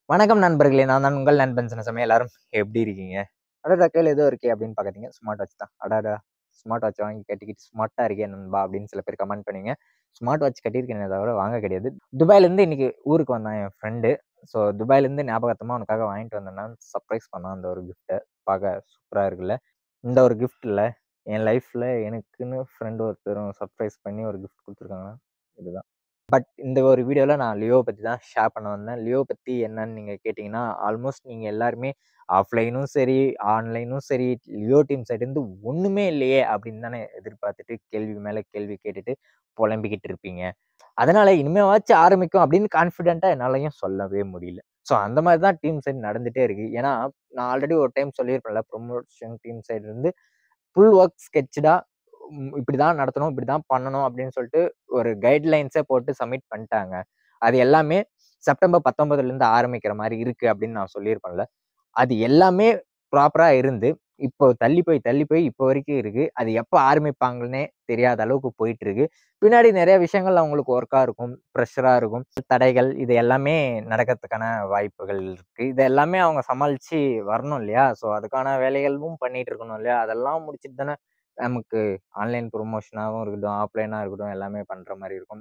வணக்கம் நண்பர்களே நான் தான் உங்கள் நண்பன் சின்னசமயம் எல்லாரும் எப்படி இருக்கீங்க அடடா கையில் ஏதோ இருக்கே அப்படின்னு பார்க்காதீங்க ஸ்மார்ட் வாட்ச் தான் அடாடா ஸ்மார்ட் வாட்ச் வாங்கி கட்டிக்கிட்டு ஸ்மார்ட்டாக இருக்கே நண்பா அப்படின்னு சில பேர் கமெண்ட் பண்ணுவீங்க ஸ்மார்ட் வாட்ச் கட்டியிருக்கேனே தவிர வாங்க கிடையாது துபாயிலேருந்து இன்னைக்கு ஊருக்கு வந்தான் என் ஃப்ரெண்டு ஸோ துபாயிலேருந்து ஞாபகத்தமாக உனக்காக வாங்கிட்டு வந்தேன்னா சர்ப்ரைஸ் பண்ணான் அந்த ஒரு கிஃப்ட்டை பார்க்க சூப்பராக இருக்குல்ல இந்த ஒரு கிஃப்ட்டில் என் லைஃப்பில் எனக்குன்னு ஃப்ரெண்டு ஒருத்தரும் சர்ப்ரைஸ் பண்ணி ஒரு கிஃப்ட் கொடுத்துருக்காங்கன்னா இதுதான் பட் இந்த ஒரு வீடியோவில் நான் லியோ பற்றி தான் ஷேர் பண்ண வந்தேன் லியோ பற்றி என்னன்னு நீங்கள் கேட்டிங்கன்னா ஆல்மோஸ்ட் நீங்கள் எல்லாருமே ஆஃப்லைனும் சரி ஆன்லைனும் சரி லியோ டீம் சைடுலேருந்து ஒன்றுமே இல்லையே அப்படின்னு தானே எதிர்பார்த்துட்டு கேள்வி மேலே கேள்வி கேட்டுட்டு புலம்பிக்கிட்டு இருப்பீங்க அதனால் இனிமேவாச்சும் ஆரம்பிக்கும் அப்படின்னு கான்ஃபிடென்ட்டாக என்னாலையும் சொல்லவே முடியல ஸோ அந்த மாதிரி தான் டீம் சைடு நடந்துகிட்டே இருக்குது ஏன்னா நான் ஆல்ரெடி ஒரு டைம் சொல்லியிருப்பேன்ல ப்ரொமோஷன் டீம் சைடுலேருந்து ஃபுல் ஒர்க் ஸ்கெட்சடாக இப்படி தான் நடத்தணும் இப்படி தான் பண்ணணும் அப்படின்னு சொல்லிட்டு ஒரு கைட்லைன்ஸை போட்டு சப்மிட் பண்ணிட்டாங்க அது எல்லாமே செப்டம்பர் பத்தொன்பதுலேருந்து ஆரம்பிக்கிற மாதிரி இருக்குது அப்படின்னு நான் சொல்லியிருப்பேன்ல அது எல்லாமே ப்ராப்பராக இருந்து இப்போ தள்ளி போய் தள்ளி போய் இப்போ வரைக்கும் இருக்குது அது எப்போ ஆரம்பிப்பாங்கன்னே தெரியாத அளவுக்கு போயிட்டு இருக்கு பின்னாடி நிறைய விஷயங்கள் அவங்களுக்கு ஒர்க்காக இருக்கும் ப்ரெஷராக இருக்கும் தடைகள் இது எல்லாமே நடக்கிறதுக்கான வாய்ப்புகள் இருக்குது இது எல்லாமே அவங்க சமாளித்து வரணும் இல்லையா ஸோ அதுக்கான வேலைகளும் பண்ணிட்டு இருக்கணும் இல்லையா அதெல்லாம் முடிச்சுட்டு தானே நமக்கு ஆன்லைன் ப்ரொமோஷனாகவும் இருக்கட்டும் ஆஃப்லைனாக இருக்கட்டும் எல்லாமே பண்ணுற மாதிரி இருக்கும்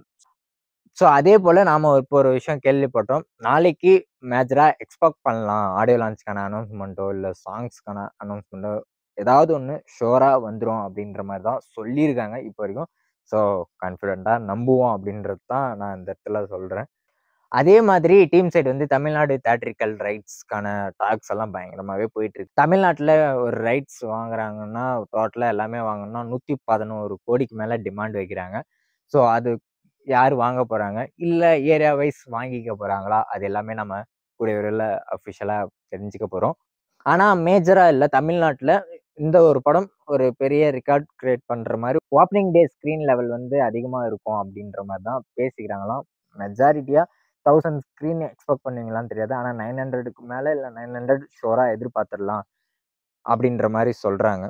ஸோ அதே போல் நாம் இப்போ ஒரு விஷயம் கேள்விப்பட்டோம் நாளைக்கு மேஜராக எக்ஸ்பெக்ட் பண்ணலாம் ஆடியோ லான்ச்க்கான அனௌன்ஸ்மெண்ட்டோ இல்லை சாங்ஸ்க்கான அனௌன்ஸ்மெண்ட்டோ ஏதாவது ஒன்று ஷோராக வந்துடும் அப்படின்ற மாதிரி தான் சொல்லியிருக்காங்க இப்போ வரைக்கும் ஸோ கான்ஃபிடெண்ட்டாக நம்புவோம் அப்படின்றது தான் நான் இந்த இடத்துல சொல்கிறேன் அதே மாதிரி டீம் சைடு வந்து தமிழ்நாடு தேட்ரிக்கல் ரைட்ஸ்க்கான டாக்ஸ் எல்லாம் பயங்கரமாகவே போயிட்டு இருக்கு தமிழ்நாட்டில் ஒரு ரைட்ஸ் வாங்குறாங்கன்னா டோட்டலாக எல்லாமே வாங்கணும்னா நூற்றி பதினோரு கோடிக்கு மேலே டிமாண்ட் வைக்கிறாங்க ஸோ அது யார் வாங்க போகிறாங்க இல்லை ஏரியா வைஸ் வாங்கிக்க போகிறாங்களா அது எல்லாமே நம்ம கூடிய விரைவில் அஃபிஷியலாக தெரிஞ்சுக்க போகிறோம் ஆனால் மேஜராக இல்லை தமிழ்நாட்டில் இந்த ஒரு படம் ஒரு பெரிய ரெக்கார்ட் கிரியேட் பண்ணுற மாதிரி ஓப்பனிங் டே ஸ்க்ரீன் லெவல் வந்து அதிகமாக இருக்கும் அப்படின்ற மாதிரி தான் பேசிக்கிறாங்களாம் மெஜாரிட்டியாக தௌசண்ட் ஸ்க்ரீன் எக்ஸ்பெக்ட் பண்ணுவீங்களான்னு தெரியாது ஆனால் நைன் ஹண்ட்ரடுக்கு மேலே இல்லை நைன் ஹண்ட்ரட் ஷோராக எதிர்பார்த்துடலாம் அப்படின்ற மாதிரி சொல்கிறாங்க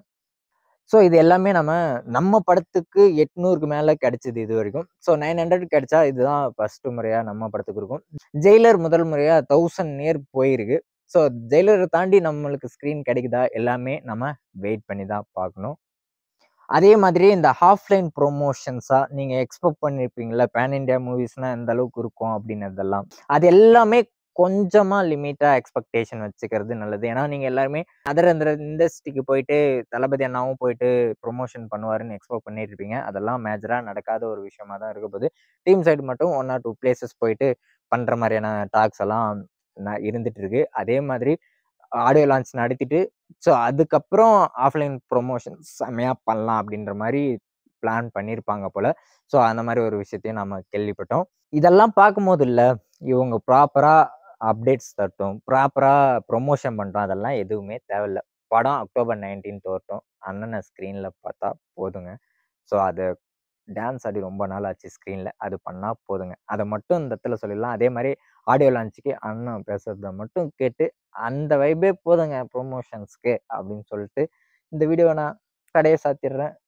ஸோ இது எல்லாமே நம்ம நம்ம படத்துக்கு எட்நூறுக்கு மேலே கிடைச்சிது இது வரைக்கும் ஸோ நைன் ஹண்ட்ரட் கிடைச்சா இதுதான் ஃபஸ்ட்டு முறையாக நம்ம படத்துக்கு இருக்கும் ஜெயிலர் முதல் முறையாக தௌசண்ட் நியர் போயிருக்கு ஸோ ஜெயிலரை தாண்டி நம்மளுக்கு ஸ்க்ரீன் கிடைக்குதா எல்லாமே நம்ம வெயிட் பண்ணி தான் பார்க்கணும் அதே மாதிரி இந்த ஹாஃப்லைன் ப்ரொமோஷன்ஸாக நீங்கள் எக்ஸ்பெக்ட் பண்ணியிருப்பீங்களா பேன் இண்டியா மூவிஸ்னால் எந்த அளவுக்கு இருக்கும் அப்படின்னதெல்லாம் அது எல்லாமே கொஞ்சமாக லிமிட்டாக எக்ஸ்பெக்டேஷன் வச்சுக்கிறது நல்லது ஏன்னா நீங்கள் எல்லாருமே அதர் அந்த இண்டஸ்ட்ரிக்கு போயிட்டு தளபதி அண்ணாவும் போயிட்டு ப்ரொமோஷன் பண்ணுவாருன்னு எக்ஸ்பெக்ட் பண்ணிட்டு இருப்பீங்க அதெல்லாம் மேஜராக நடக்காத ஒரு விஷயமா தான் இருக்க போது டீம் சைடு மட்டும் ஒன் ஆர் டூ பிளேசஸ் போயிட்டு பண்ணுற மாதிரியான டாக்ஸ் எல்லாம் இருந்துட்டு இருக்கு அதே மாதிரி ஆடியோ லான்ச் நடத்திட்டு ஸோ அதுக்கப்புறம் ஆஃப்லைன் ப்ரொமோஷன் செம்மையாக பண்ணலாம் அப்படின்ற மாதிரி பிளான் பண்ணியிருப்பாங்க போல் ஸோ அந்த மாதிரி ஒரு விஷயத்தையும் நம்ம கேள்விப்பட்டோம் இதெல்லாம் பார்க்கும்போது இல்லை இவங்க ப்ராப்பராக அப்டேட்ஸ் தட்டும் ப்ராப்பராக ப்ரொமோஷன் பண்ணுறோம் அதெல்லாம் எதுவுமே தேவையில்ல படம் அக்டோபர் நைன்டீன்த் வரட்டும் அண்ணனை ஸ்க்ரீனில் பார்த்தா போதுங்க ஸோ அது டான்ஸ் ஆடி ரொம்ப நாள் ஆச்சு ஸ்க்ரீனில் அது பண்ணால் போதுங்க அதை மட்டும் இந்த இடத்துல சொல்லிடலாம் அதே மாதிரி ஆடியோ லான்ச்சுக்கு அண்ணன் பேசுறத மட்டும் கேட்டு அந்த வைபே போதுங்க ப்ரொமோஷன்ஸ்க்கு அப்படின்னு சொல்லிட்டு இந்த வீடியோவை நான் கடையை சாத்திடுறேன்